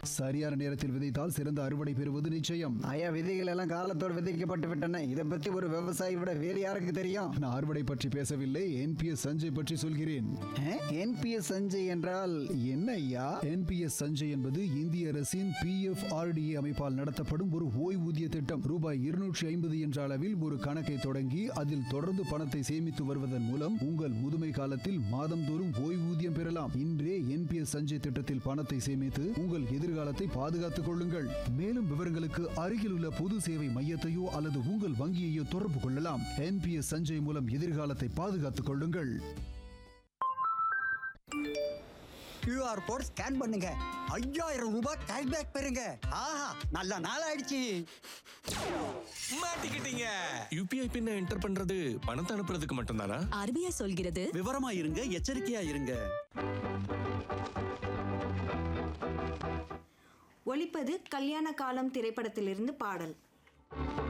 சரியான நேரத்தில் விதைத்தால் சிறந்த அறுவடை பெறுவது நிச்சயம் ஐயா விதைகள் எல்லாம் காலத்தோடு விதைக்கப்பட்டு விட்டன இதை பத்தி ஒரு விவசாயி விட வேறு யாருக்கு தெரியும் நான் அறுவடை பற்றி பேசவில்லை என்பிஎஸ் சஞ்சய் பற்றி சொல்கிறேன் என்பிஎஸ் சஞ்சய் என்றால் என்ன ஐயா என்பிஎஸ் சஞ்சய் என்பது இந்திய அரசின் பிஎஃப்ஆர்டிஏ அமைப்பால் நடத்தப்படும் ஒரு ஓய்வூதிய திட்டம் ரூபாய் இருநூற்றி ஐம்பது என்ற அளவில் ஒரு கணக்கை தொடங்கி அதில் தொடர்ந்து பணத்தை சேமித்து வருவதன் மூலம் உங்கள் முதுமை காலத்தில் மாதந்தோறும் ஓய்வூதியம் பெறலாம் இன்றே என்பிஎஸ் சஞ்சய் திட்டத்தில் பணத்தை சேமித்து உங்கள் எதிர்காலத்தை பாதுகாத்துக் கொள்ளுங்கள் மேலும் விவரங்களுக்கு அருகில் உள்ள பொது சேவை மையத்தையோ அல்லது உங்கள் வங்கியையோ தொடர்பு கொள்ளலாம் என்பிஎஸ் சஞ்சய் மூலம் எதிர்காலத்தை பாதுகாத்துக் கொள்ளுங்கள் கியூஆர் கோட் ஸ்கேன் பண்ணுங்க ஐயாயிரம் ரூபாய் கேஷ்பேக் பெறுங்க ஆஹா நல்ல நாள் ஆயிடுச்சு மாட்டிக்கிட்டீங்க யூபிஐ பின்ன என்டர் பண்றது பணத்தை அனுப்புறதுக்கு மட்டும்தானா ஆர்பிஐ சொல்கிறது விவரமா இருங்க எச்சரிக்கையா இருங்க ஒலிப்பது கல்யாண காலம் திரைப்படத்திலிருந்து பாடல்